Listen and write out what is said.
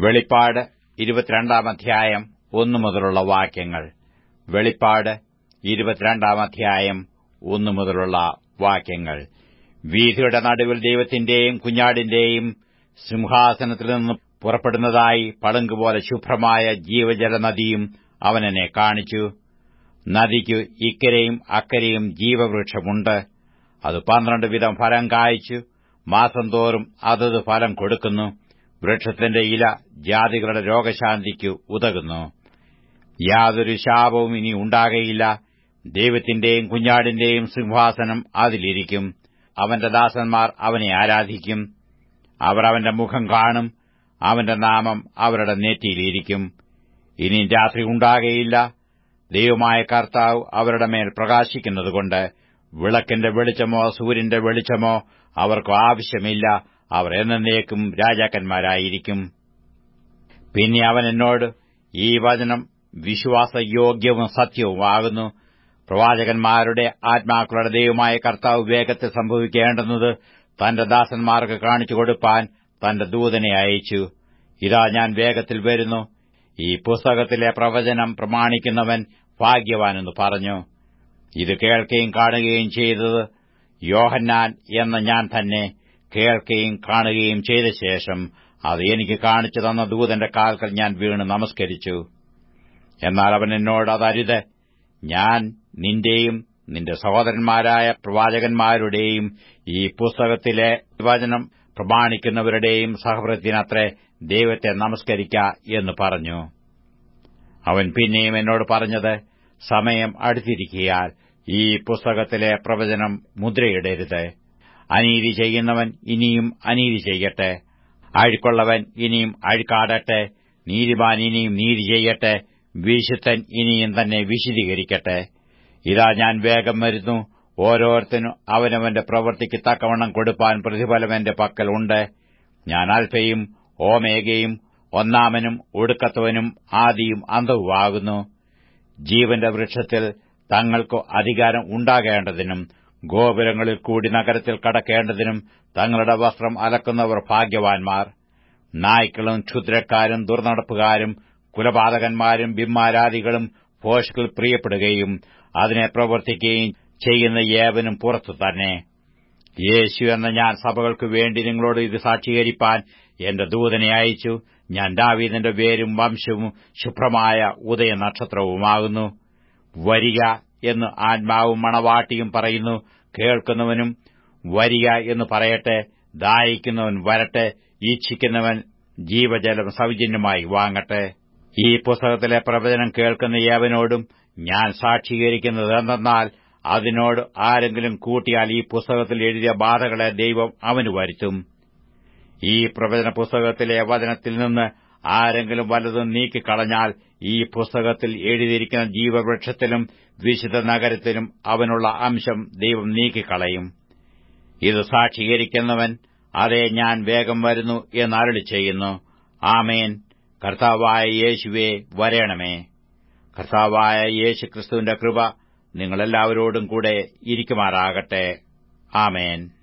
വെളിപ്പാട് ഇരുപത്തിരണ്ടാം അധ്യായം ഒന്നു മുതലുള്ള വാക്യങ്ങൾ വെളിപ്പാട് ഇരുപത്തിരണ്ടാം അധ്യായം ഒന്നു മുതലുള്ള വാക്യങ്ങൾ വീഥിയുടെ നടുവിൽ ദൈവത്തിന്റെയും കുഞ്ഞാടിന്റെയും സിംഹാസനത്തിൽ നിന്ന് പുറപ്പെടുന്നതായി പളുങ്കുപോലെ ശുഭ്രമായ ജീവജല നദിയും അവനെന്നെ കാണിച്ചു നദിക്കു ഇക്കരെയും അക്കരെയും ജീവവൃക്ഷമുണ്ട് അത് പന്ത്രണ്ട് വിധം ഫലം കായ്ച്ചു മാസം തോറും അതത് ഫലം കൊടുക്കുന്നു വൃക്ഷത്തിന്റെ ഇല ജാതികളുടെ രോഗശാന്തിക്കു ഉതകുന്നു യാതൊരു ശാപവും ഇനി ഉണ്ടാകയില്ല ദൈവത്തിന്റെയും കുഞ്ഞാടിന്റെയും സിംഹാസനം അതിലിരിക്കും അവന്റെ ദാസന്മാർ അവനെ ആരാധിക്കും അവർ അവന്റെ മുഖം കാണും അവന്റെ നാമം അവരുടെ നെറ്റിയിലിരിക്കും ഇനി രാത്രി ഉണ്ടാകയില്ല ദൈവമായ കർത്താവ് അവരുടെ മേൽ പ്രകാശിക്കുന്നതുകൊണ്ട് വിളക്കിന്റെ വെളിച്ചമോ സൂര്യന്റെ വെളിച്ചമോ അവർക്ക് ആവശ്യമില്ല അവർ എന്നേക്കും രാജാക്കന്മാരായിരിക്കും പിന്നെ അവൻ എന്നോട് ഈ വചനം വിശ്വാസയോഗ്യവും സത്യവുമാകുന്നു പ്രവാചകന്മാരുടെ ആത്മാക്കളുടെ ദൈവമായ കർത്താവ് വേഗത്തിൽ സംഭവിക്കേണ്ടുന്നത് തന്റെ ദാസന്മാർക്ക് കാണിച്ചു കൊടുപ്പാൻ തന്റെ ദൂതനെ അയച്ചു ഇതാ ഞാൻ വേഗത്തിൽ വരുന്നു ഈ പുസ്തകത്തിലെ പ്രവചനം പ്രമാണിക്കുന്നവൻ ഭാഗ്യവാനെന്ന് പറഞ്ഞു ഇത് കേൾക്കുകയും കാണുകയും ചെയ്തത് യോഹന്നാൻ എന്ന ഞാൻ തന്നെ കേൾക്കുകയും കാണുകയും ചെയ്ത ശേഷം അത് എനിക്ക് കാണിച്ചു തന്ന ദൂതന്റെ കാൽക്കൽ ഞാൻ വീണ് നമസ്കരിച്ചു എന്നാൽ അവൻ എന്നോട് അതരുത് ഞാൻ നിന്റെയും നിന്റെ സഹോദരന്മാരായ പ്രവാചകന്മാരുടെയും ഈ പുസ്തകത്തിലെ വചനം പ്രമാണിക്കുന്നവരുടെയും സഹവൃത്തിനത്രേ ദൈവത്തെ നമസ്കരിക്ക എന്ന് പറഞ്ഞു അവൻ പിന്നെയും എന്നോട് പറഞ്ഞത് സമയം അടുത്തിരിക്കിയാൽ ഈ പുസ്തകത്തിലെ പ്രവചനം മുദ്രയിടരുത് അനീതി ചെയ്യുന്നവൻ ഇനിയും അനീതി ചെയ്യട്ടെ അഴുക്കുള്ളവൻ ഇനിയും അഴുക്കാടട്ടെ നീതിമാൻ ഇനിയും നീതി ചെയ്യട്ടെ വിശുദ്ധൻ ഇനിയും തന്നെ വിശദീകരിക്കട്ടെ ഇതാ ഞാൻ വേഗം വരുന്നു ഓരോരുത്തനും അവനവന്റെ പ്രവൃത്തിക്ക് തക്കവണ്ണം കൊടുപ്പാൻ പ്രതിഫലം എന്റെ പക്കൽ ഉണ്ട് ഞാൻ അൽഫയും ഓമേഗയും ഒന്നാമനും ഒടുക്കത്തവനും ആദിയും അന്തവുമാകുന്നു ജീവന്റെ വൃക്ഷത്തിൽ തങ്ങൾക്കു അധികാരം ഉണ്ടാകേണ്ടതിനും ഗോപുരങ്ങളിൽ കൂടി നഗരത്തിൽ കടക്കേണ്ടതിനും തങ്ങളുടെ വസ്ത്രം അലക്കുന്നവർ ഭാഗ്യവാൻമാർ നായ്ക്കളും ക്ഷുദ്രക്കാരും ദുർനടപ്പുകാരും കുലപാതകന്മാരും ബിംമാരാദികളും ഭോഷ്കൾ പ്രിയപ്പെടുകയും അതിനെ പ്രവർത്തിക്കുകയും ചെയ്യുന്ന ഏവനും പുറത്തു തന്നെ യേശു എന്ന ഞാൻ സഭകൾക്കു വേണ്ടി നിങ്ങളോട് ഇത് സാക്ഷീകരിപ്പാൻ എന്റെ ദൂതനെ അയച്ചു ഞാൻ ദാവീദിന്റെ പേരും വംശവും ശുഭ്രമായ ഉദയ നക്ഷത്രവുമാകുന്നു വരിക എന്ന് ആത്മാവും മണവാട്ടിയും പറയുന്നു കേൾക്കുന്നവനും വരിക എന്ന് പറയട്ടെ ദാഹിക്കുന്നവൻ വരട്ടെ ഈച്ഛിക്കുന്നവൻ ജീവജലം സൗജന്യമായി വാങ്ങട്ടെ ഈ പുസ്തകത്തിലെ പ്രവചനം കേൾക്കുന്ന ഏവനോടും ഞാൻ സാക്ഷീകരിക്കുന്നത് എന്തെന്നാൽ അതിനോട് ആരെങ്കിലും കൂട്ടിയാൽ ഈ പുസ്തകത്തിൽ എഴുതിയ ബാധകളെ ദൈവം അവന് വരുത്തും ഈ പ്രവചന പുസ്തകത്തിലെ വചനത്തിൽ നിന്ന് ആരെങ്കിലും വല്ലതും നീക്കിക്കളഞ്ഞാൽ ഈ പുസ്തകത്തിൽ എഴുതിയിരിക്കുന്ന ജീവവൃക്ഷത്തിലും വിശുദ്ധ നഗരത്തിലും അവനുള്ള അംശം ദൈവം നീക്കിക്കളയും ഇത് സാക്ഷീകരിക്കുന്നവൻ അതെ ഞാൻ വേഗം വരുന്നു എന്നരളി ചെയ്യുന്നു ആമേൻ കർത്താവായ യേശുവേ വരേണമേ കർത്താവായ യേശു ക്രിസ്തുവിന്റെ കൃപ നിങ്ങളെല്ലാവരോടും കൂടെ ഇരിക്കുമാറാകട്ടെ ആമേൻ